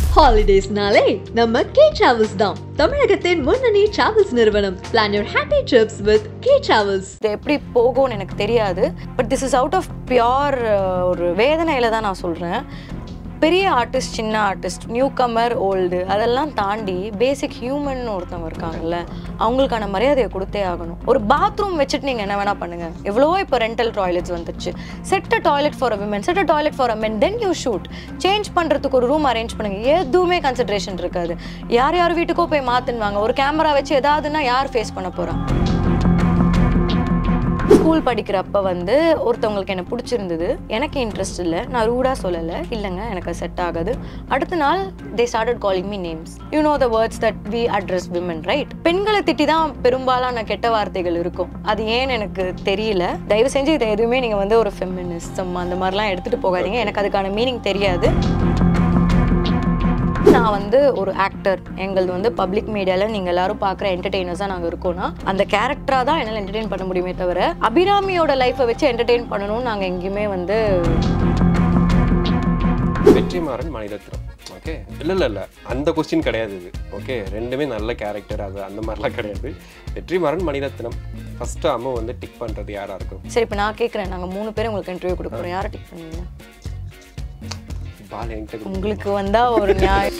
ஹாலிடேஸ்னாலே நம்ம K travels தான் தமிழகத்தின் முன்னணி டிராவல்ஸ் நிறுவனம் plan your happy trips with K travels இது எப்படி போகும்னு எனக்கு தெரியாது but this is out of pure ஒரு வேதனையில் தான் நான் சொல்கிறேன் பெரிய ஆர்டிஸ்ட் சின்ன ஆர்டிஸ்ட் நியூ கமர் ஓல்டு அதெல்லாம் தாண்டி பேசிக் ஹியூமன் ஒருத்தவங்க இருக்காங்கல்ல அவங்களுக்கான மரியாதையை கொடுத்தே ஆகணும் ஒரு பாத்ரூம் வச்சுட்டு நீங்கள் என்ன வேணால் பண்ணுங்கள் எவ்வளவோ இப்போ ரெண்டல் டாய்லெட்ஸ் வந்துச்சு set a toilet for a women set a toilet for a men then you should change பண்ணுறதுக்கு ஒரு ரூம் அரேஞ்ச் பண்ணுங்க எதுவுமே கன்சிடரேஷன் இருக்காது யார் யார் வீட்டுக்கோ போய் மாற்றுன்னுவாங்க ஒரு கேமரா வச்சு ஏதாவதுன்னா யார் ஃபேஸ் பண்ண போகிறா ஸ்கூல் படிக்கிறப்ப வந்து ஒருத்தவங்களுக்கு என்ன பிடிச்சிருந்தது எனக்கு இன்ட்ரெஸ்ட் இல்லை நான் ரூடாக சொல்லலை இல்லைங்க எனக்கு செட் ஆகாது அடுத்த நாள் they started calling me names you know the words that we address women right பெண்களை திட்டி தான் பெரும்பாலான கெட்ட வார்த்தைகள் இருக்கும் அது ஏன்னு எனக்கு தெரியல தயவு செஞ்சு இதை எதுவுமே நீங்கள் வந்து ஒரு ஃபெமினிசம் அந்த மாதிரிலாம் எடுத்துகிட்டு போகாதீங்க எனக்கு அதுக்கான மீனிங் தெரியாது நான் வந்து ஒரு ஆக்டர் எங்களது வந்து பப்ளிக் மீடியாவில் நீங்கள் எல்லாரும் பார்க்குற என்டர்டெய்னர்ஸாக நாங்கள் இருக்கோம்னா அந்த கேரக்டராக தான் என்னால் என்டர்டெயின் பண்ண முடியுமே தவிர அபிராமியோட லைஃப்பை வச்சு என்டர்டெயின் பண்ணணும்னு நாங்கள் எங்கேயுமே வந்து வெற்றிமாறன் மணிரத்னம் ஓகே இல்லை இல்லை இல்லை அந்த கொஸ்டின் கிடையாது இது ஓகே ரெண்டுமே நல்ல கேரக்டர் அது அந்த மாதிரிலாம் கிடையாது வெற்றிமாறன் மணிரத்னம் ஃபஸ்ட்டு அம்மா வந்து டிக் பண்ணுறது யாராக இருக்கும் சரி இப்போ நான் கேட்குறேன் நாங்கள் மூணு பேரும் உங்களுக்கு இன்டர்வியூ கொடுக்க போகிறோம் யாரை டிக் பண்ணுவீங்க பால் என்கிட்ட கொடுத்து- உங்களுக்கு வந்தால் ஒரு நியாயம்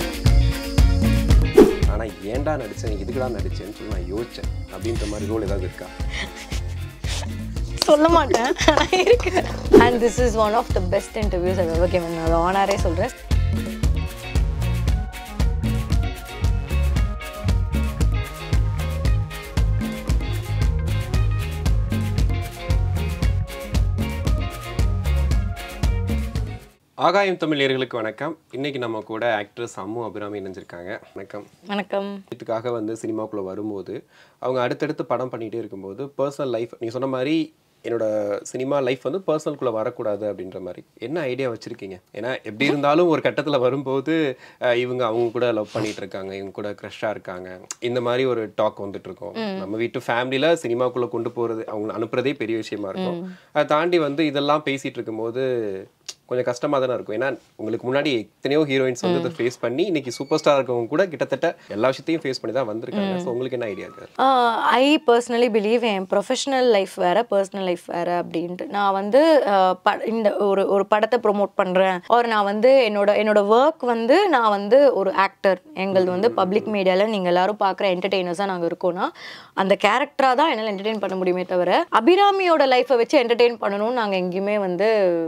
ஆனா ஏன்டா நடிச்சேன் இதுக்குடா நடிச்சேன்னு சொல்லி நான் யோசிச்சேன் அப்படின்ற மாதிரி ரோல் ஏதாவது இருக்கா சொல்ல மாட்டேன் ஆனா இருக்கு and this is one of the best interviews I ever given நான் ஆனாரே சொல்கிறேன் ஆகாயம் தமிழ் நேயர்களுக்கு வணக்கம் இன்னைக்கு நம்ம கூட ஆக்ட்ரஸ் அம்மு அபிராமி இணைஞ்சிருக்காங்க வணக்கம் வணக்கம் இதுக்காக வந்து சினிமாக்குள்ளே வரும்போது அவங்க அடுத்தடுத்து படம் பண்ணிகிட்டே இருக்கும்போது பர்சனல் லைஃப் நீ சொன்ன மாதிரி என்னோட சினிமா லைஃப் வந்து பர்சனல்குள்ளே வரக்கூடாது அப்படின்ற மாதிரி என்ன ஐடியா வச்சுருக்கீங்க ஏன்னா எப்படி இருந்தாலும் ஒரு கட்டத்தில் வரும்போது அஹ், இவங்க அவங்க கூட லவ் பண்ணிட்டு இருக்காங்க இவங்க கூட க்ரஷ்ஷாக இருக்காங்க இந்த மாதிரி ஒரு டாக் வந்துட்டு இருக்கோம் நம்ம வீட்டு ஃபேமிலியில் சினிமாக்குள்ளே கொண்டு போகிறது அவங்க அனுப்புறதே பெரிய விஷயமா இருக்கும் அதை தாண்டி வந்து இதெல்லாம் பேசிகிட்டு இருக்கும்போது கொஞ்சம் கஷ்டமாக தானே இருக்கும் ஏன்னா உங்களுக்கு முன்னாடி எத்தனையோ ஹீரோயின்ஸ் வந்து இதை ஃபேஸ் பண்ணி இன்னைக்கு சூப்பர் ஸ்டார் இருக்கவங்க கூட கிட்டத்தட்ட எல்லா விஷயத்தையும் ஃபேஸ் பண்ணி தான் வந்திருக்காங்க ஸோ உங்களுக்கு என்ன ஐடியா இருக்கு ஐ பர்சனலி பிலீவ் என் ப்ரொஃபஷனல் லைஃப் வேற பர்சனல் லைஃப் வேற அப்படின்ட்டு நான் வந்து ஆஹ் ப- இந்த ஒரு ஒரு படத்தை ப்ரொமோட் பண்ணுறேன் ஒரு நான் வந்து என்னோட என்னோட ஒர்க் வந்து நான் வந்து ஒரு ஆக்டர் எங்களது வந்து பப்ளிக் மீடியாவில் நீங்கள் எல்லாரும் பார்க்குற என்டர்டெய்னர்ஸாக நாங்கள் இருக்கோம்னா அந்த கேரக்டராக தான் என்னால் என்டர்டெயின் பண்ண முடியுமே தவிர அபிராமியோட லைஃப்பை வச்சு என்டர்டெயின் பண்ணணும்னு நாங்கள் எங்கேயுமே வந்து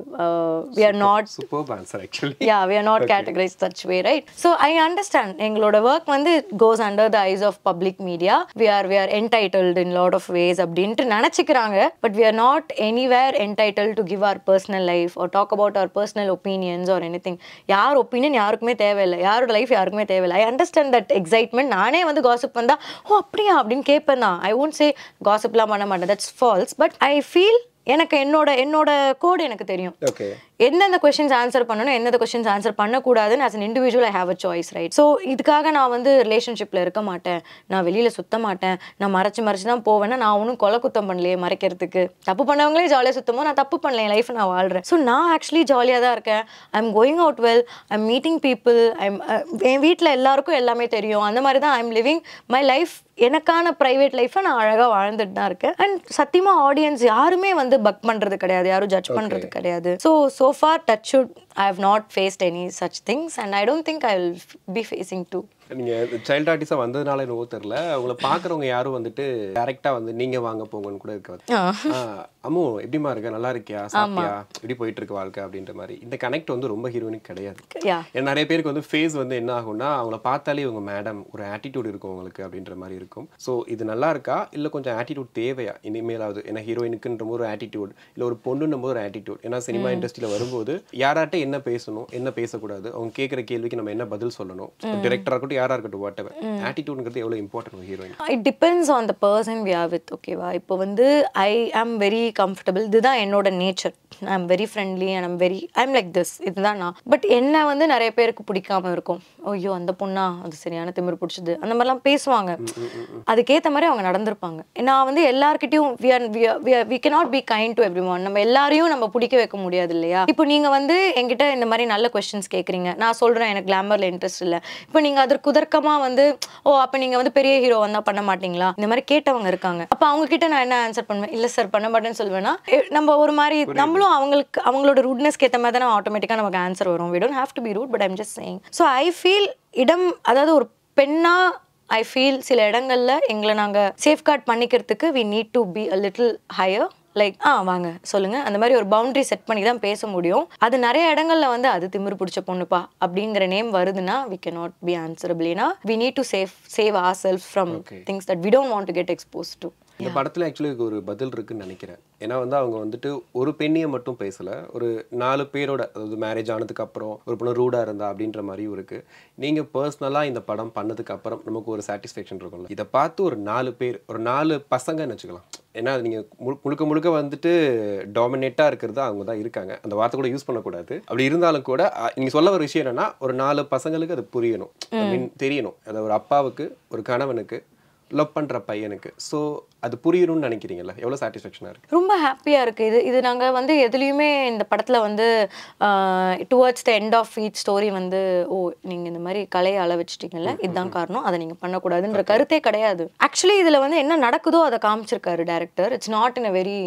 we are not super answer actually yeah we are not categorized such way right so i understand எங்களோட ஒர்க் வந்து goes under the eyes of public media we are we are entitled in lot of ways அப்படின்ட்டு நினச்சிக்கிறாங்க but we are not anywhere entitled to give our personal life or talk about our personal opinions or anything யார் opinion யாருக்குமே தேவையில்லை யாரோட life யாருக்குமே தேவையில்லை I understand that excitement நானே வந்து காசிப் வந்தா ஓ அப்படியா அப்படின்னு கேட்பேன் தான் ஐ ஒன்ட் சே காசிப்லாம் பண்ண மாட்டேன் that's false but I feel எனக்கு என்னோட என்னோட கோடு எனக்கு தெரியும் ஓகே எந்தெந்த கொஷின்ஸ் ஆன்சர் பண்ணணும் எந்தெந்த கொஷின்ஸ் ஆன்சர் பண்ணக்கூடாதுன்னு as an individual I have a choice right so இதுக்காக நான் வந்து ரிலேஷன்ஷிப்பில் இருக்க மாட்டேன் நான் வெளியில் சுத்த மாட்டேன் நான் மறைச்சு மறைச்சு தான் போவேன்னா நான் ஒன்றும் கொலை குத்தம் பண்ணலையே மறைக்கிறதுக்கு தப்பு பண்ணவங்களே ஜாலியாக சுத்தமோ நான் தப்பு பண்ணல என் லைஃப் நான் வாழ்கிறேன் ஸோ நான் ஆக்சுவலி ஜாலியாக தான் இருக்கேன் I am going out well I am meeting people I'm என் வீட்டில் எல்லாருக்கும் எல்லாமே தெரியும் அந்த மாதிரி தான் I am living my life எனக்கான ப்ரைவேட் லைஃப்பை நான் அழகாக வாழ்ந்துட்டு தான் இருக்கேன் அண்ட் சத்தியமாக ஆடியன்ஸ் யாருமே வந்து பக் பண்ணுறது கிடையாது யாரும் ஜட்ஜ் பண்ணுறது கிடையாது so so far touch wood i have not faced any such things and i don't think i will be facing too நீங்க சைல்ட் ஆர்டிஸ்டாக வந்ததுனால என்னவோ தெரியல உங்களை பார்க்குறவங்க யாரும் வந்துட்டு டேரெக்டாக வந்து நீங்க வாங்க போங்கன்னு கூட இருக்காது அம்மு எப்படிமா இருக்க நல்லா இருக்கியா சாப்பிட்டியா எப்படி போயிட்டு இருக்கு வாழ்க்கை அப்படின்ற மாதிரி இந்த கனெக்ட் வந்து ரொம்ப ஹீரோயினுக்கு கிடையாது yeah ஏன்னா நிறைய பேருக்கு வந்து ஃபேஸ் வந்து என்ன ஆகும்னா அவங்கள பார்த்தாலே இவங்க மேடம் ஒரு ஆட்டிடியூட் இருக்கும் உங்களுக்கு அப்படின்ற மாதிரி இருக்கும் ஸோ இது நல்லா இருக்கா இல்லை கொஞ்சம் ஆட்டிடியூட் தேவையா இனிமேலாவது ஏன்னா ஹீரோயினுக்குன்ற ஒரு ஆட்டிடியூட் இல்லை ஒரு பொண்ணுன்னும் போது ஒரு ஆட்டிடியூட் ஏன்னா சினிமா இண்டஸ்ட்ரியில் வரும்போது யாராட்ட என்ன பேசணும் என்ன பேசக்கூடாது அவங்க கேட்குற கேள்விக்கு நம்ம என்ன பதில் சொல்லணும் டிரெக்டராக இருக்கட்டும் யாராக இருக்கட்டும் வாட் எவர் ஆட்டிடியூட்ங்கிறது எவ்வளோ இம்பார்ட்டன்ட் ஒரு heroine it depends on the person we are with ஓகேவா இப்போ வந்து ஐ ஆம் வெரி கம்ஃபர்டபுள் இதுதான் என்னோட nature I am very friendly and I'm very I'm like this இதுதான் நான் பட் என்ன வந்து நிறைய பேருக்கு பிடிக்காம இருக்கும் ஐயோ அந்த பொண்ணா அது சரியான திமிரு பிடிச்சது அந்த மாதிரிலாம் பேசுவாங்க அதுக்கேற்ற மாதிரி அவங்க நடந்திருப்பாங்க நான் வந்து எல்லார்கிட்டயும் we are- we are- we are- we cannot be kind to everyone நம்ம எல்லாரையும் நம்ம பிடிக்க வைக்க முடியாது இல்லையா இப்போ நீங்க வந்து என்கிட்ட இந்த மாதிரி நல்ல கொஸ்டின்ஸ் கேட்குறீங்க நான் சொல்றேன் எனக்கு கிளாமர்ல இன்ட்ரெஸ்ட் இல்லை இப்போ நீங்க அதற்கு குதர்க்கமா வந்து ஓ அப்போ நீங்க வந்து பெரிய ஹீரோ வந்தா பண்ண மாட்டீங்களா இந்த மாதிரி கேட்டவங்க இருக்காங்க அப்போ அவங்க கிட்ட நான் என்ன ஆன்சர் பண்ணுவேன் இல்லை சார் பண்ண மாட்டேன்னு சொல்வேன்னா எ, நம்ம ஒரு மாதிரி நம்மளும் அவங்களுக்கு அவங்களோட ரூட்னஸ்க்கு ஏற்ற மாதிரி தான் ஆட்டோமேட்டிக்காக நமக்கு ஆன்சர் வரும் we don't have to be rude but I'm just saying so I feel இடம் அதாவது ஒரு பெண்ணா ஐ ஃபீல் சில இடங்கள்ல எங்களை நாங்க சேஃப்கார்ட் பண்ணிக்கிறதுக்கு we need to be a little higher like ah வாங்க சொல்லுங்க அந்த மாதிரி ஒரு பவுண்டரி செட் பண்ணி தான் பேச முடியும் அது நிறைய இடங்கள்ல வந்து அது திமிரு பிடிச்ச பொண்ணுப்பா அப்படிங்கிற நேம் வருதுன்னா வி கேன் நாட் பி ஆன்சரபிள்னா we need to save save our self from Okay. Things that we don't want to get expose to இந்த படத்துல ஆக்சுவலி ஒரு பதில் இருக்குன்னு நினைக்கிறேன் ஏன்னா வந்து அவங்க வந்துட்டு ஒரு பெண்ணியை மட்டும் பேசல ஒரு நாலு பேரோட அதாவது மேரேஜ் ஆனதுக்கு அப்புறம் ஒரு பொண்ணு ரூடா இருந்தா அப்படின்ற மாதிரியும் இருக்கு நீங்க பர்சனலா இந்த படம் பண்ணதுக்கு அப்புறம் நமக்கு ஒரு சாட்டிஸ்ஃபேக்ஷன் இருக்கும்ல இதை பார்த்து ஒரு நாலு பேர் ஒரு நாலு பசங்கன்னு வச்சுக்கலாம் ஏன்னா அது நீங்க முழு- முழுக்க முழுக்க வந்துட்டு டாமினேட்டா இருக்கிறது அவங்க தான் இருக்காங்க அந்த வார்த்தை கூட யூஸ் பண்ணக்கூடாது அப்படி இருந்தாலும் கூட அ, நீங்க சொல்ல ஒரு விஷயம் என்னன்னா ஒரு நாலு பசங்களுக்கு அது புரியணும் I mean, தெரியணும் அதாவது ஒரு அப்பாவுக்கு ஒரு கணவனுக்கு லவ் பண்ற பையனுக்கு ஸோ அது புரியணும்னு நினைக்கிறீங்கல்ல எவ்வளவு சாட்டிஸ்ஃபேக்ஷனா இருக்கு ரொம்ப ஹாப்பியாக இருக்குது இது இது நாங்கள் வந்து எதுலேயுமே இந்த படத்தில் வந்து towards the end of each story வந்து ஓ நீங்கள் இந்த மாதிரி கலையை அள வச்சிட்டீங்கல்ல இதுதான் காரணம் அதை நீங்கள் பண்ணக்கூடாதுன்ற கருத்தே கிடையாது ஆக்சுவலி இதில் வந்து என்ன நடக்குதோ அதை காமிச்சிருக்காரு director it's not in a very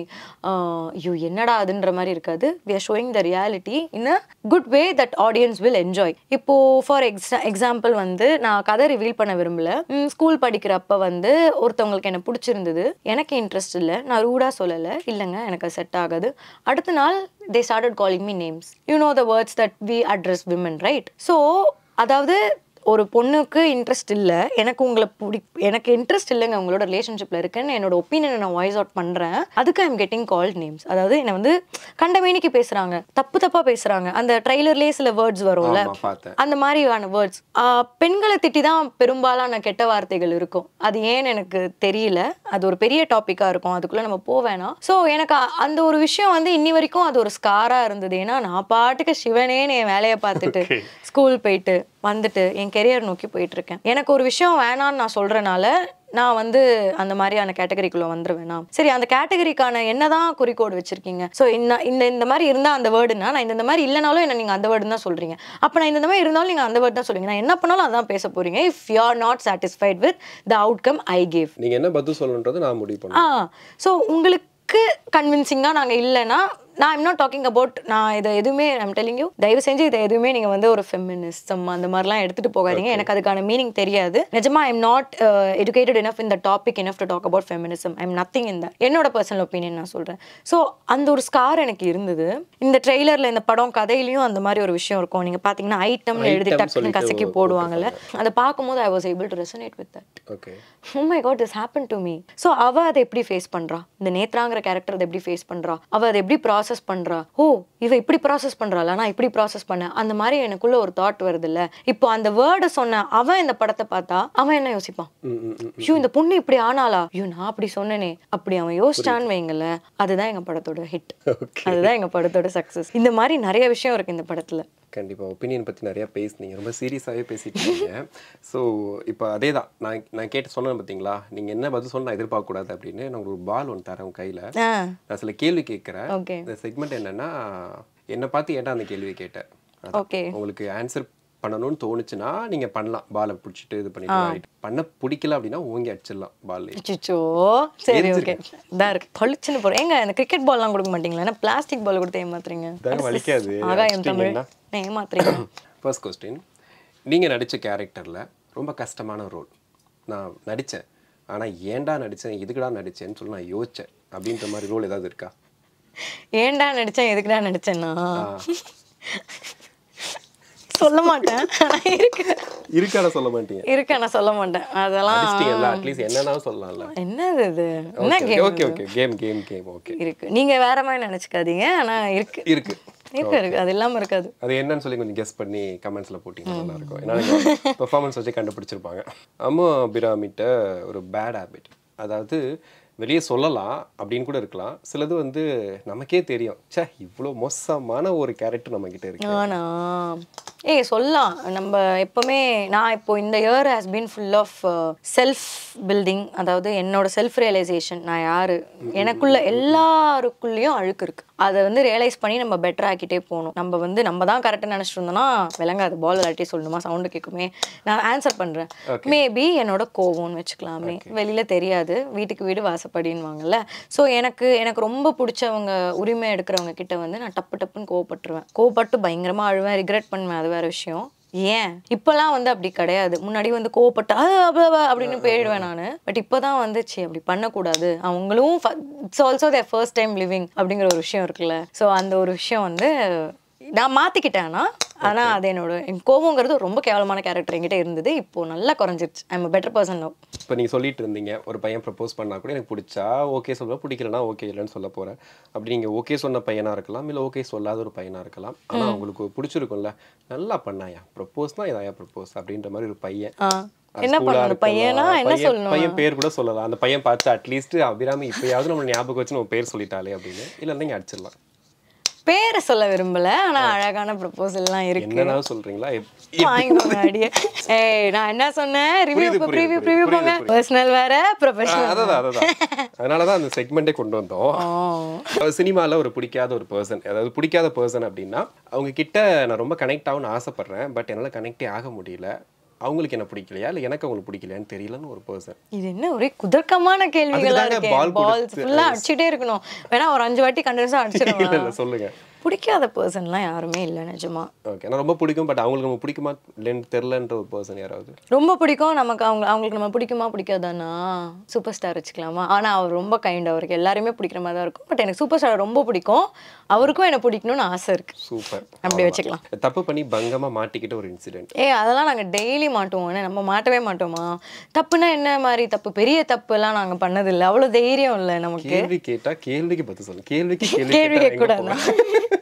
ஐயோ என்னடா அதுன்ற மாதிரி இருக்காது we are showing the reality in a good way that audience will enjoy இப்போ ஃபார் எக்ஸா எக்ஸாம்பிள் வந்து நான் கதை ரிவீல் பண்ண விரும்பல ஸ்கூல் படிக்கிறப்ப வந்து ஒருத்தவங்களுக்கு என்ன பிடிச்சிருந்தது எனக்கு இன்ட்ரெஸ்ட் இல்லை நான் ரூடாக சொல்லலை இல்லைங்க எனக்கு அது செட் ஆகாது அடுத்த நாள் they started calling me names you know the words that we address women right so அதாவது ஒரு பொண்ணுக்கு இன்ட்ரெஸ்ட் இல்லை எனக்கு உங்களை பிடி எனக்கு இன்ட்ரெஸ்ட் இல்லைங்க உங்களோட ரிலேஷன்ஷிப்பில் இருக்குன்னு என்னோட ஒப்பீனியனை நான் வாய்ஸ் அவுட் பண்ணுறேன் அதுக்கு ஐம் கெட்டிங் கால்ட் நேம்ஸ் அதாவது என்னை வந்து கண்டமேனிக்கு பேசுகிறாங்க தப்பு தப்பாக பேசுகிறாங்க அந்த ட்ரைலர்லேயே சில வேர்ட்ஸ் வரும்ல ஆமா பார்த்தேன் அந்த மாதிரியான வேர்ட்ஸ் பெண்களை திட்டி தான் பெரும்பாலான கெட்ட வார்த்தைகள் இருக்கும் அது ஏன்னு எனக்கு தெரியல அது ஒரு பெரிய டாப்பிக்காக இருக்கும் அதுக்குள்ளே நம்ம போவேணாம் ஸோ எனக்கு அ- அந்த ஒரு விஷயம் வந்து இன்னி வரைக்கும் அது ஒரு ஸ்காராக இருந்தது ஏன்னா நான் பாட்டுக்கு சிவனேன்னு என் வேலையை பார்த்துட்டு ஸ்கூல் போயிட்டு வந்துட்டு என் கெரியர் நோக்கி போயிட்டு இருக்கேன் எனக்கு ஒரு விஷயம் வேணான்னு நான் சொல்றனால நான் வந்து அந்த மாதிரியான கேட்டகரிக்குள்ள வந்துருவேனா சரி அந்த கேட்டகரிக்கான என்னதான் குறிக்கோடு வச்சிருக்கீங்க ஸோ இந்த இந்த இந்த மாதிரி இருந்தா அந்த வேர்டுனா நான் இந்த இந்த மாதிரி இல்லைனாலும் என்ன நீங்க அந்த வேர்டு தான் சொல்றீங்க அப்ப நான் இந்த இந்த மாதிரி இருந்தாலும் நீங்க அந்த வேர்டு தான் சொல்றீங்க நான் என்ன பண்ணாலும் அதான் பேச போறீங்க if you are not satisfied with the outcome I gave நீங்க என்ன பதில் சொல்லணுன்றது நான் முடிவு பண்ணேன் ஆ ஸோ உங்களுக்கு கன்வின்சிங்காக நாங்கள் இல்லைன்னா நான் ஐம் நாட் டாக்கிங் அபவுட் நான் இதை எதுவுமே ஐம் டெல்லிங் யூ தயவு செஞ்சு இதை எதுவுமே நீங்கள் வந்து ஒரு ஃபெமினிசம் அந்த மாதிரிலாம் எடுத்துகிட்டு போகாதீங்க எனக்கு அதுக்கான மீனிங் தெரியாது நிஜமா ஐம் நாட் எஜுகேட்டட் இனஃப் இந்த topic enough to talk about feminism I'm nothing இந்த என்னோட பர்சனல் ஒப்பீனியன் நான் சொல்கிறேன் ஸோ அந்த ஒரு ஸ்கார் எனக்கு இருந்தது இந்த ட்ரெய்லரில் இந்த படம் கதையிலையும் அந்த மாதிரி ஒரு விஷயம் இருக்கும் நீங்கள் பார்த்தீங்கன்னா ஐட்டம்னு எழுதி Item டக்குன்னு சொல்லிட்டு கசக்கி ஒரு- போடுவாங்கல்ல அதை பார்க்கும்போது I was able to resonate with that okay oh my god this happen to me so அவ அதை எப்படி ஃபேஸ் பண்றா இந்த நேத்ராங்கிற கேரக்டர் அதை எப்படி ஃபேஸ் பண்றா அவ அதை எப்படி ப்ராசஸ் பண்றா ஓ இவ இப்படி ப்ராசஸ் பண்றாளா நான் இப்படி ப்ராசஸ் பண்ணேன் அந்த மாதிரி எனக்குள்ள ஒரு தாட் வருது இல்ல இப்போ அந்த வேர்டை சொன்ன அவன் இந்த படத்தை பார்த்தா அவன் என்ன யோசிப்பான் ம் ம் ம் ஐயோ இந்த பொண்ணு இப்படி ஆனாளா ஐயோ நான் அப்படி சொன்னேனே அப்படி அவன் யோசிச்சான்னு வைங்கள அதுதான் எங்க படத்தோட ஹிட் அதுதான் எங்க படத்தோட சக்சஸ் இந்த மாதிரி நிறைய விஷயம் இருக்கு இந்த படத்துல கண்டிப்பா ஒப்பீனியன் பத்தி நிறைய பேசுனீங்க ரொம்ப சீரியஸாவே பேசிட்டு இருக்கீங்க ஸோ இப்போ அதே தான் நான் நான் கேட்டு சொன்னேன் பார்த்தீங்களா நீங்க என்ன பதில் சொன்னா நான் எதிர்பார்க்க கூடாது அப்படின்னு நான் ஒரு பால் ஒன்று தரேன் உங்க கையில ஆ நான் சில கேள்வி கேட்குறேன் ஓகே இந்த செக்மெண்ட் என்னன்னா என்னை பார்த்து ஏன்டா அந்த கேள்வி கேட்டேன் அதான். ஓகே உங்களுக்கு ஆன்சர் பண்ணணும்னு தோணுச்சுன்னா நீங்க பண்ணலாம் பாலை பிடிச்சிட்டு இது பண்ணிட்டு பண்ண பிடிக்கல அப்படின்னா ஓங்கி அடிச்சிடலாம் பால் அச்சோ சரி ஓகே இதான் இருக்கு பளிச்சுன்னு போறேன் ஏங்க இந்த கிரிக்கெட் பால்லாம் கொடுக்க மாட்டீங்களா ஏன்னா பிளாஸ்டிக் பால் கொடுத்து ஏமாத்துறீங்க இதாங்க வலிக்காது ஆகாயம் தமிழ் அடிச்சிட்டீங்கன்னா. நான் ஏமாத்துறீங்க ஃபர்ஸ்ட் கொஸ்டின் நீங்கள் நடித்த கேரக்டரில் ரொம்ப கஷ்டமான ரோல் நான் நடித்தேன் ஆனால் ஏன்டா நடித்தேன் எதுக்குடா நடித்தேன்னு சொல்லி நான் யோசித்தேன் அப்படின்ற மாதிரி ரோல் ஏதாவது இருக்கா ஏன்டா நடிச்சேன் எதுக்குடா நடிச்சேன்னா சொல்ல மாட்டேன் ஆனா இருக்கு இருக்காட சொல்ல மாட்டீங்க இருக்கு நான் சொல்ல மாட்டேன் அதெல்லாம் நடிச்சிட்டீங்கல்ல அட்லீஸ்ட் என்னன்னாலும் சொல்லலாம்ல என்னது இது என்ன okay game okay okay game game game okay இருக்கு நீங்க வேற மாதிரி நினைச்சுக்காதீங்க ஆனா இருக்கு இருக்கு இருக்கு இருக்கு அது இல்லாம இருக்காது அது என்னன்னு சொல்லி கொஞ்சம் கெஸ் பண்ணி கமெண்ட்ஸில் போட்டிங்கன்னா நல்லா இருக்கும் ஏன்னா பெர்ஃபார்மன்ஸ் வச்சு கண்டுபிடிச்சிருப்பாங்க அம்மா அபிராமிட்ட ஒரு பேட் ஹேபிட் அதாவது வெளியே சொல்லலாம் அப்படின்னு கூட இருக்கலாம் சிலது வந்து நமக்கே தெரியும் ச்சே இவ்வளோ மோசமான ஒரு கேரக்டர் நம்ம கிட்ட இருக்கு ஆனா ஏய் சொல்லலாம் நம்ம எப்பவுமே நான் இப்போ இந்த year has been full of self building அதாவது என்னோட செல்ஃப் ரியலைசேஷன் நான் யாரு எனக்குள்ள எல்லாருக்குள்ளேயும் அழுக்கு இருக்கு அதை வந்து ரியலைஸ் பண்ணி நம்ம பெட்டர் ஆக்கிட்டே போகணும் நம்ம வந்து நம்ம தான் கரெக்டாக நினச்சிட்டு இருந்தோம்னா விளங்காது பால் விளாட்டி சொல்லணுமா சவுண்டு கேட்குமே நான் ஆன்சர் பண்ணுறேன் மேபி என்னோட கோவம்னு வச்சுக்கலாமே வெளியில தெரியாது வீட்டுக்கு வீடு வாசப்படின்வாங்கல்ல ஸோ எனக்கு எனக்கு ரொம்ப பிடிச்சவங்க உரிமை எடுக்கிறவங்க கிட்ட வந்து நான் டப்பு டப்புன்னு கோவப்பட்டுருவேன் கோவப்பட்டு பயங்கரமா அழுவேன் ரிக்ரெட் பண்ணுவேன் அது வேற விஷயம் ஏன் இப்போலாம் வந்து அப்படி கிடையாது முன்னாடி வந்து கோவப்பட்டு "ஆ, அவ்வளோ, அவ்வளோ" அப்படின்னு போயிடுவேன் நான் பட் இப்போதான் வந்துச்சு அப்படி பண்ணக்கூடாது அவங்களும் it's also their first time living அப்படிங்கிற ஒரு விஷயம் இருக்குல்ல ஸோ அந்த ஒரு விஷயம் வந்து நான் மாற்றிக்கிட்டேன்னா ஆனால் அது என்னோட என் கோவங்கிறது ரொம்ப கேவலமான கேரக்டர் என்கிட்ட இருந்தது இப்போ நல்லா குறைஞ்சிருச்சு I am better person no இப்போ நீங்கள் சொல்லிட்டு இருந்தீங்க ஒரு பையன் ப்ரப்போஸ் பண்ணா கூட எனக்கு பிடிச்சா ஓகே சொல்லுவேன் பிடிக்கலனா ஓகே இல்லைன்னு சொல்ல போகிறேன் அப்படி நீங்கள் ஓகே சொன்ன பையனாக இருக்கலாம் இல்லை ஓகே சொல்லாத ஒரு பையனாக இருக்கலாம் ஆனால் உங்களுக்கு பிடிச்சிருக்கும்ல நல்லா பண்ணாயா ப்ரப்போஸ்னா இதாயா ப்ரப்போஸ் அப்படின்ற மாதிரி ஒரு பையன் ஆ அது என்ன school-ஆ பண்ணணும் பையனா இருக்கலாம். என்ன பையன் சொல்லணும் பையன் பேர் கூட சொல்லலாம் அந்த பையன் பார்த்து அட்லீஸ்ட் அபிராமி இப்பயாவது நம்ம ஞாபகம் வச்சு நம்ம பேர் சொல்லிட்டாலே அப்படின்னு இல்லை நீங்கள் அடிச்சிடலாம் பேரை சொல்ல விரும்பல ஆனா அழகான ப்ரொபோசல்லாம் இருக்கு என்னன்னா சொல்றீங்களா எப்- வாங்கிக்கோங்க அடியே ஏய் நான் என்ன சொன்னேன் ரிவ்யூ புரியுது, புரியுது, ப்ரிவ்யூ புரியுது, ப்ரிவ்யூ புரியுது, போங்க பர்சனல் வேற ஆ, ப்ரொஃபஷனல் அதான் அதான் அதனால தான் அந்த செக்மெண்ட்டே கொண்டு வந்தோம் சினிமாவில் ஒரு பிடிக்காத ஒரு பர்சன் அதாவது பிடிக்காத பர்சன் அப்படின்னா அவங்க கிட்ட நான் ரொம்ப கனெக்ட் ஆகணும்னு ஆசைப்படுறேன் பட் என்னால் கனெக்டே ஆக முடியல அவங்களுக்கு என்ன பிடிக்கலையா இல்லை எனக்கு அவங்களுக்கு பிடிக்கலையான்னு தெரியலன்னு ஒரு பர்சன் இது என்ன ஒரே குதர்க்கமான கேள்விகளா அதுக்குதாங்க இருக்கு ball பால்ஸ் கொடுத்து- ஃபுல்லா அடிச்சிட்டே இருக்கணும் வேணா ஒரு அஞ்சு வாட்டி கண்டினியூஸா இல்லை அடிச்சிடுவேன் இல்லை சொல்லுங்க பிடிக்காத பர்சன்லாம் யாருமே இல்லை நிஜமா ஓகே நான் ரொம்ப பிடிக்கும் பட் அவங்களுக்கு நம்ம பிடிக்குமா இல்லைன்னு தெரிலன்ற ஒரு பர்சன் யாராவது ரொம்ப பிடிக்கும் நமக்கு அவங்க அவங்களுக்கு நம்ம பிடிக்குமா பிடிக்காதானா சூப்பர் ஸ்டார் வச்சுக்கலாமா ஆனா அவர் ரொம்ப கைண்ட் அவருக்கு எல்லாருமே பிடிக்கிற மாதிரி தான் இருக்கும் பட் எனக்கு சூப்பர் ஸ்டார் ரொம்ப பிடிக்கும் அவருக்கும் என்ன பிடிக்கணும்னு ஆசை இருக்கு சூப்பர் அப்படி வச்சுக்கலாம் தப்பு பண்ணி பங்கமா மாட்டிக்கிட்ட ஒரு இன்சிடென்ட் ஏய் அதெல்லாம் நாங்க டெய்லி மாட்டுவோம் என்ன நம்ம மாட்டவே மாட்டோமா தப்புனா என்ன மாதிரி தப்பு பெரிய தப்பு எல்லாம் நாங்க பண்ணது இல்ல அவ்வளவு தைரியம் இல்ல நமக்கு கேள்வி கேட்டா கேள்விக்கு பதில் சொல்லு கேள்விக்கு கேள்வி கேள்வி கேட்டா கேட்க எங்க கூடாதா போவ?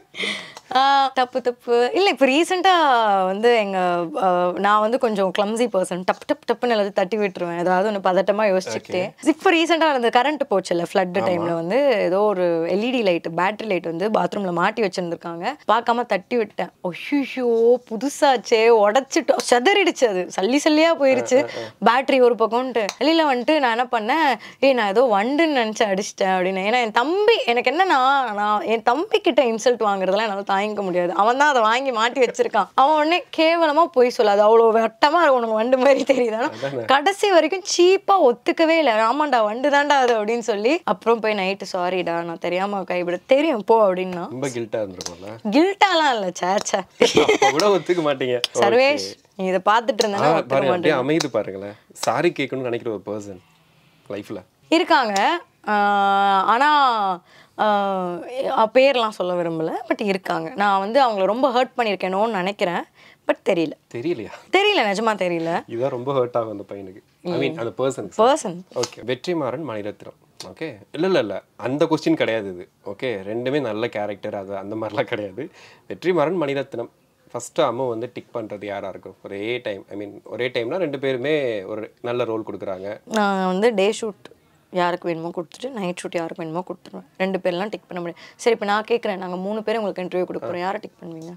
ஆஹ் தப்பு தப்பு இல்லை இப்போ ரீசெண்டாக வந்து எங்கள் நான் வந்து கொஞ்சம் கிளம்ஸி பர்சன் டப் டப் டப்புன்னு எல்லாத்தையும் தட்டி விட்டுருவேன் ஏதாவது ஒன்று பதட்டமாக யோசிச்சுக்கிட்டே இப்போ ரீசெண்டாக அந்த கரண்ட் போச்சுல்ல ஃப்ளட் டைமில் வந்து ஏதோ ஒரு எல்இடி லைட் பேட்டரி லைட் வந்து பாத்ரூமில் மாட்டி வச்சுருந்துருக்காங்க பார்க்காம தட்டி விட்டேன் ஒய்யோ புதுசாச்சே உடச்சிட்டோம் செதறிடுச்சு அது சல்லி சல்லியாக போயிருச்சு பேட்டரி ஒரு பக்கம்ன்ட்டு வெளியில் வந்துட்டு நான் என்ன பண்ணேன் ஏய் நான் ஏதோ வண்டுன்னு நினச்சி அடிச்சிட்டேன் அப்படின்னு ஏன்னா என் தம்பி எனக்கு என்னன்னா நான் என் தம்பி கிட்ட இன்சல்ட் வாங்குறதெல்லாம் என்னால் தாங்கிக்க முடியாது அவன் தான் அதை வாங்கி மாட்டி வச்சிருக்கான் அவன் உடனே கேவலமா போய் சொல்லாது அவ்வளோ வெட்டமா இருக்கும் உனக்கு வண்டு மாதிரி தெரியுது ஆனா கடைசி வரைக்கும் சீப்பா ஒத்துக்கவே இல்லை ஆமாண்டா வண்டு தான்டா அது அப்படின்னு சொல்லி அப்புறம் போய் நைட்டு சாரிடா நான் தெரியாம கைவிட தெரியும் போ அப்படின்னா ரொம்ப கில்ட்டா இருந்திருக்கும்ல கில்ட்டாலாம் இல்லை சேச்சா அப்ப கூட ஒத்துக்க மாட்டீங்க சர்வேஷ் நீ இதை பார்த்துட்டு ஆ, இருந்தேன்னா ஒத்துக்க பாருங்க மாட்டேன் அப்படியே அமைது பாருங்களேன் சாரி கேட்கணும்னு நினைக்கிற ஒரு பர்சன் லைஃப்ல இருக்காங்க ஆஹ் ஆனா ஆஹ் அ- பேர்லாம் சொல்ல விரும்பல பட் இருக்காங்க நான் வந்து அவங்கள ரொம்ப ஹர்ட் பண்ணியிருக்கேனோன்னு நினைக்கிறேன் பட் தெரியல தெரியலையா தெரியல நிஜமா தெரியல இதுதான் ரொம்ப ஹர்ட் ஆகும் அந்த பையனுக்கு ஐ மீன் அந்த பர்சனுக்கு person okay Vetrimaaran Mani Ratnam okay இல்லை இல்லை இல்லை அந்த கொஸ்டின் கிடையாது இது ஓகே ரெண்டுமே நல்ல கேரக்டர் அது அந்த மாதிரிலாம் கிடையாது வெற்றிமாறன் மணிரத்னம் ஃபஸ்ட்டு அம்மா வந்து டிக் பண்ணுறது யாராக இருக்கும் ஒரே டைம் ஐ மீன் ஒரே டைம்னா ரெண்டு பேருமே ஒரு நல்ல ரோல் கொடுக்குறாங்க நான் வந்து டே ஷூட் யாருக்கு வேணுமோ கொடுத்துட்டு நைட் ஷூட் யாருக்கு வேணுமோ கொடுத்துருவேன் ரெண்டு பேர்லாம் டிக் பண்ண முடியும் சரி இப்போ நான் கேட்குறேன் நாங்கள் மூணு பேரும் உங்களுக்கு இன்டர்வியூ கொடுக்குறோம் யாரை டிக் பண்ணுவீங்க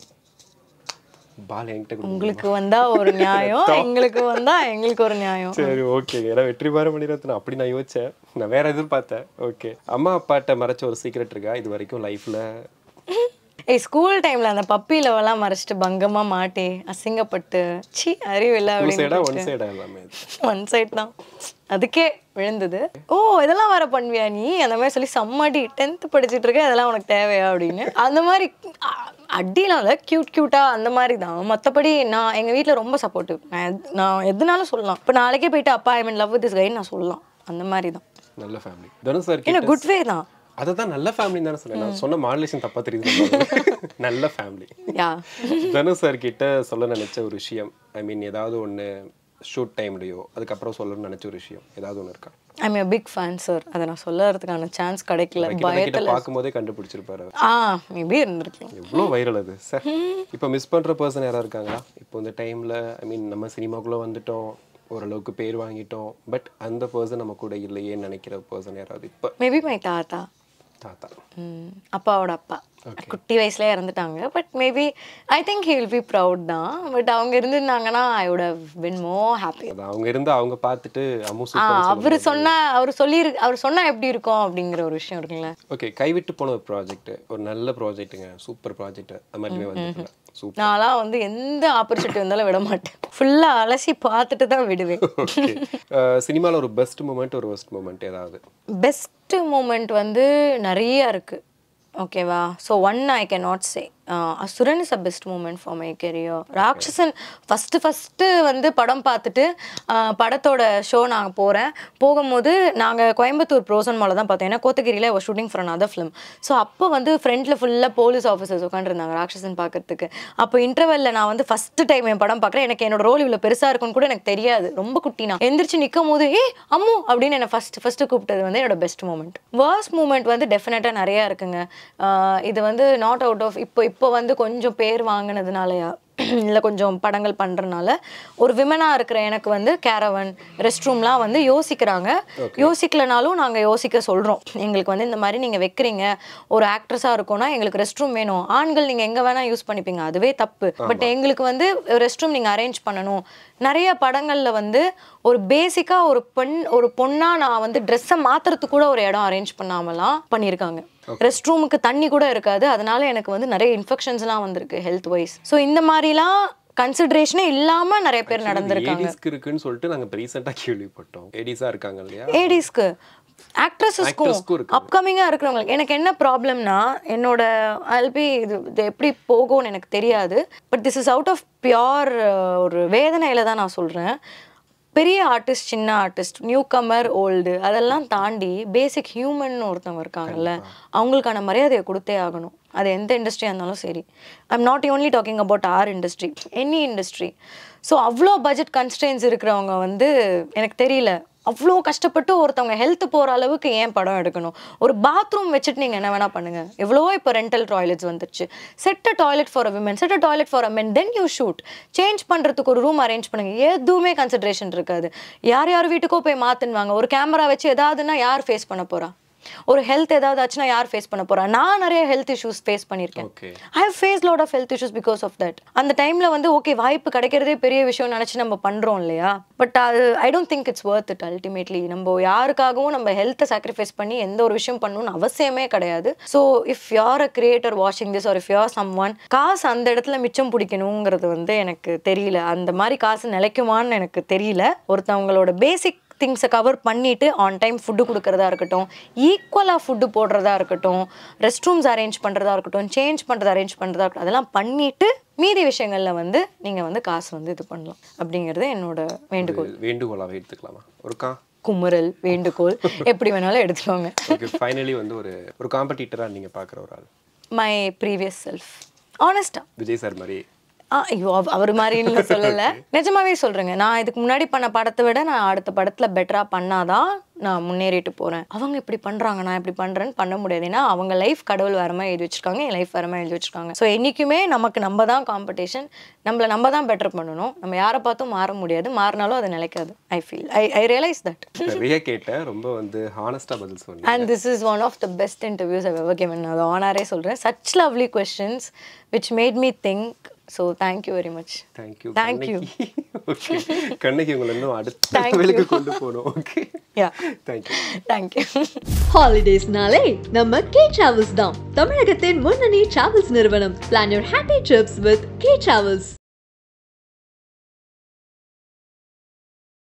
பால் என்கிட்ட கொடுங்க. உங்களுக்கு வந்தா ஒரு நியாயம் எங்களுக்கு வந்தா எங்களுக்கு ஒரு நியாயம் சரி ஓகே ஏன்னா வெற்றிமாறன் மணிரத்னம் அப்படி நான் யோசிச்சேன் நான் வேற எதிர்பார்த்தேன் ஓகே அம்மா அப்பாட்ட மறைச்ச ஒரு சீக்ரெட் இருக்கா இது வரைக்கும் லைஃப்ல ஏய் ஸ்கூல் டைம்ல அந்த பப்பி லெவலாம் மறைச்சிட்டு பங்கமா மாட்டி அசிங்கப்பட்டு சி அறிவு இல்லை டூ சைடா அப்படின்னு ஒன் சைடா எல்லாமே ஒன் சைட் தான் அதுக்கே விழுந்தது ஓ இதெல்லாம் வர பண்ணுவியா நீ அந்த மாதிரி சொல்லி செம்மடி டென்த் படிச்சுட்டு இருக்க இதெல்லாம் உனக்கு தேவையா அப்படின்னு அந்த மாதிரி அ- அடிலாம் இல்லை க்யூட் க்யூட்டாக அந்த மாதிரி தான் மற்றபடி நான் எங்கள் வீட்டில் ரொம்ப சப்போர்ட்டிவ் நான் எத்- நான் எதுனாலும் சொல்லலாம் இப்போ நாளைக்கே போயிட்டு அப்பா ஐ மீன் லவ் திஸ் கைன்னு நான் சொல்லலாம் அந்த மாதிரி தான் நல்ல ஃபேமிலி தனுஷ் சார் ஏன்னா கிட்ட குட் வே தான் அதை தான் நல்ல ஃபேமிலி தானே சொன்னேன் நான் சொன்ன மாடுலேஷன் தப்பா தெரியுது நல்ல ஃபேமிலி யா தனுஷ் சார் கிட்ட சொல்ல நினைச்ச ஒரு விஷயம் ஐ மீன் ஏதாவது ஒன்று ஷூட் டைம்லையோ அதுக்கப்புறம் சொல்லணும்னு நினைச்ச ஒரு விஷயம் ஏதாவது ஒன்று இருக்கா I'm a big fan sir அதை நான் சொல்லறதுக்கான சான்ஸ் கிடைக்கல கிட்ட கிட்ட பயத்தில் பார்க்கும்போதே கண்டுபிடிச்சிருப்பாரு அவர். ஆ மேபி இருந்திருக்கேன் எவ்வளோ வைரல் அது சார் இப்போ மிஸ் பண்ணுற பர்சன் யாராவது இருக்காங்களா இப்போ இந்த டைமில் ஐ மீன் நம்ம சினிமாக்குள்ளே வந்துட்டோம் ஓரளவுக்கு பேர் வாங்கிட்டோம் பட் அந்த பர்சன் நம்ம கூட இல்லையேன்னு நினைக்கிற பர்சன் யாராவது இப்போ மேபி மை தாத்தா தாத்தா ம், அப்பாவோட அப்பா குட்டி வயசுலயே இறந்துட்டாங்க but maybe I think he will be proud தான் பட் அவங்க இருந்திருந்தாங்கன்னா ஐ வுட் ஹவ் பின் மோ ஹாப்பி அது அவங்க இருந்து அவங்க பார்த்துட்டு அம்மு ஆ சூப்பர் அவர் சொன்னா அவர் சொல்லி அவர் சொன்னா எப்படி இருக்கும் அப்படிங்கிற ஒரு விஷயம் இருக்குல்ல ஓகே கைவிட்டு போன ஒரு ப்ராஜெக்ட் ஒரு நல்ல ப்ராஜெக்ட்டுங்க சூப்பர் ப்ராஜெக்ட் அது மாதிரி வந்து சூப்பர் நான்லாம் வந்து எந்த ஆப்பர்ச்சுனிட்டி வந்தாலும் விட மாட்டேன் ஃபுல்லா அலசி பார்த்துட்டு தான் விடுவேன் ஓகே சினிமாவில் ஒரு பெஸ்ட் மூமெண்ட் ஒரு ஒஸ்ட் மூமெண்ட் ஏதாவது பெஸ்ட் மூமெண்ட் வந்து நிறைய இருக்கு ஓகேவா so one I can not say Asuran is a best moment for my career Ratsasan first first வந்து படம் பார்த்துட்டு ஆஹ், படத்தோட ஷோ நாங்கள் போகிறேன் போகும்போது நாங்கள் கோயம்புத்தூர் ப்ரோசன் மாலில் தான் பார்த்தோம் ஏன்னா கோத்தகிரியில் ஒரு shooting for another film so அப்போ வந்து ஃப்ரண்ட்டில் ஃபுல்லாக போலீஸ் ஆஃபீஸர்ஸ் உட்காந்துருந்தாங்க ராட்சசன் பார்க்கறதுக்கு அப்போ இன்டர்வெல்ல நான் வந்து ஃபஸ்ட்டு டைம் என் படம் பார்க்குறேன் எனக்கு என்னோட ரோல் இவ்வளோ பெருசாக இருக்குன்னு கூட எனக்கு தெரியாது ரொம்ப குட்டி நான் எந்திரிச்சு நிற்கும் போது ஏ அம்மு அப்படின்னு என்னை ஃபஸ்ட் ஃபஸ்ட்டு கூப்பிட்டது வந்து என்னோட பெஸ்ட் மூமெண்ட் வேர்ஸ்ட் மூமெண்ட் வந்து டெஃபினட்டாக நிறையா இருக்குங்க ஆஹ் இது வந்து நாட் அவுட் ஆஃப் இப்போ இப்போ வந்து கொஞ்சம் பேர் வாங்கினதுனாலயா இல்லை கொஞ்சம் படங்கள் பண்ணுறனால ஒரு விமனாக இருக்கிற எனக்கு வந்து கேரவன் ரெஸ்ட் ரூம்லாம் வந்து யோசிக்கிறாங்க யோசிக்கலனாலும் நாங்கள் யோசிக்க சொல்கிறோம் எங்களுக்கு வந்து இந்த மாதிரி நீங்கள் வைக்கிறீங்க ஒரு ஆக்ட்ரஸாக இருக்கோம்னா எங்களுக்கு ரெஸ்ட் ரூம் வேணும் ஆண்கள் நீங்கள் எங்கே வேணால் யூஸ் பண்ணிப்பீங்க அதுவே தப்பு பட் எங்களுக்கு வந்து ரெஸ்ட் ரூம் நீங்கள் அரேஞ்ச் பண்ணணும் நிறைய படங்களில் வந்து ஒரு பேசிக்காக ஒரு பெண் ஒரு பொண்ணாக நான் வந்து ட்ரெஸ்ஸை மாற்றுறதுக்கு கூட ஒரு இடம் அரேஞ்ச் பண்ணாமலாம் பண்ணியிருக்காங்க ரெஸ்ட் ரூமுக்கு தண்ணி கூட இருக்காது அதனால எனக்கு வந்து நிறைய இன்ஃபெக்ஷன்ஸ்லாம் வந்திருக்கு ஹெல்த் வைஸ் ஸோ இந்த மாதிரிலாம் கன்சிடரேஷனே இல்லாம நிறைய பேர் நடந்திருக்காங்க லேடிஸ்க்கு இருக்குன்னு சொல்லிட்டு நாங்க இப்போ ரீசெண்டாக கேள்விப்பட்டோம் லேடிஸாக இருக்காங்க இல்லையா ஏடிஸ்க்கு ஆக்ட்ரஸஸ்க்கும் Actors-க்கும் இருக்கு. அப்கமிங்காக இருக்கிறவங்களுக்கு எனக்கு என்ன ப்ராப்ளம்னா என்னோட அல்பி இது இது எப்படி போகும்னு எனக்கு தெரியாது but this is out of pure ஒரு வேதனையில தான் நான் சொல்கிறேன் பெரிய ஆர்டிஸ்ட் சின்ன ஆர்டிஸ்ட் நியூ கமர் ஓல்டு அதெல்லாம் தாண்டி பேசிக் ஹியூமன் ஒருத்தவங்க இருக்காங்கல்ல அவங்களுக்கான மரியாதையை கொடுத்தே ஆகணும் அது எந்த இண்டஸ்ட்ரியாக இருந்தாலும் சரி I'm not only talking about our industry any industry so அவ்வளோ பட்ஜெட் கன்ஸ்டன்ஸ் இருக்கிறவங்க வந்து எனக்கு தெரியல அவ்வளோ கஷ்டப்பட்டு ஒருத்தவங்க ஹெல்த் போகிற அளவுக்கு ஏன் படம் எடுக்கணும் ஒரு பாத்ரூம் வச்சுட்டு நீங்கள் என்ன வேணால் பண்ணுங்கள் எவ்வளவோ இப்போ ரெண்டல் டாய்லெட்ஸ் வந்துருச்சு set a toilet for a women set a toilet for a men then you should change பண்ணுறதுக்கு ஒரு ரூம் அரேஞ்ச் பண்ணுங்க எதுவுமே கன்சிடரேஷன் இருக்காது யார் யார் வீட்டுக்கோ போய் மாற்றுன்னுவாங்க ஒரு கேமரா வச்சு ஏதாவதுன்னா யார் ஃபேஸ் பண்ண போறா ஒரு ஹெல்த் ஏதாவது ஆச்சுன்னா யார் ஃபேஸ் பண்ண போறா நான் நிறைய ஹெல்த் இஷ்யூஸ் ஃபேஸ் பண்ணியிருக்கேன் okay I have face lot of health issues because of that அந்த டைம்ல வந்து ஓகே வாய்ப்பு கிடைக்கிறதே பெரிய விஷயம் நினைச்சு நம்ம பண்றோம் இல்லையா பட் அது I don't think it's worth it ultimately நம்ம யாருக்காகவும் நம்ம ஹெல்த்தை சாக்ரிஃபைஸ் பண்ணி எந்த ஒரு விஷயம் பண்ணணும்னு அவசியமே கிடையாது so if you're a creator watching this or if you're someone காசு அந்த இடத்துல மிச்சம் பிடிக்கணுங்கிறது வந்து எனக்கு தெரியல அந்த மாதிரி காசு நிலைக்குமான்னு எனக்கு தெரியல ஒருத்தவங்களோட பேசிக் திங்ஸை கவர் பண்ணிட்டு ஆன் டைம் ஃபுட்டு கொடுக்கறதா இருக்கட்டும் ஈக்குவலாக ஃபுட்டு போடுறதா இருக்கட்டும் ரெஸ்ட் ரூம்ஸ் அரேஞ்ச் பண்ணுறதா இருக்கட்டும் சேஞ்ச் பண்ணுறது அரேஞ்ச் பண்ணுறதா இருக்கட்டும் அதெல்லாம் பண்ணிட்டு மீதி விஷயங்களில் வந்து நீங்கள் வந்து காசு வந்து இது பண்ணலாம் அப்படிங்கிறது என்னோட வேண்டுகோள் வேண்டுகோளாக எடுத்துக்கலாமா ஒரு கா குமுறல் வேண்டுகோள் எப்படி வேணாலும் எடுத்துக்கோங்க ஓகே ஃபைனலி வந்து ஒரு ஒரு காம்படிட்டராக நீங்க பார்க்குற ஒரு ஆள் மை ப்ரீவியஸ் செல்ஃப் ஆனஸ்டா விஜய் சார் மாதிரி ஆ ஐயோ அவ- அவர் மாதிரின்னு சொல்லல நிஜமாவே சொல்றேங்க நான் இதுக்கு முன்னாடி பண்ண படத்தை விட நான் அடுத்த படத்துல பெட்டரா பண்ணாதான் நான் முன்னேறிட்டு போறேன் அவங்க இப்படி பண்றாங்க நான் இப்படி பண்றேன்னு பண்ண முடியாது ஏன்னா அவங்க லைஃப் கடவுள் வரமா எழுதி வச்சிருக்காங்க என் லைஃப் வரமா எழுதி வச்சிருக்காங்க ஸோ என்னைக்குமே நமக்கு நம்ம தான் காம்படிஷன் நம்மள நம்ம தான் பெட்டர் பண்ணணும் நம்ம யாரை பார்த்தும் மாற முடியாது மாறினாலும் அது நிலைக்காது I feel I I realise that நிறைய கேட்டேன் ரொம்ப வந்து ஹானஸ்டாக பதில் சொன்னீங்க and this is one of the best interviews I ever given அது ஆனாரே சொல்கிறேன் such lovely questions which made me think so thank you very much thank you Thank you. Okay Kannagi உங்களை இன்னும் அடுத்த Thank you. லெவலுக்கு கொண்டு போகணும் ஓகே யா தேங்க்யூ தேங்க்யூ ஹாலிடேஸ்னாலே நம்ம கே டிராவல்ஸ் தான் தமிழகத்தின் முன்னணி டிராவல்ஸ் நிறுவனம் plan your happy trips with K travels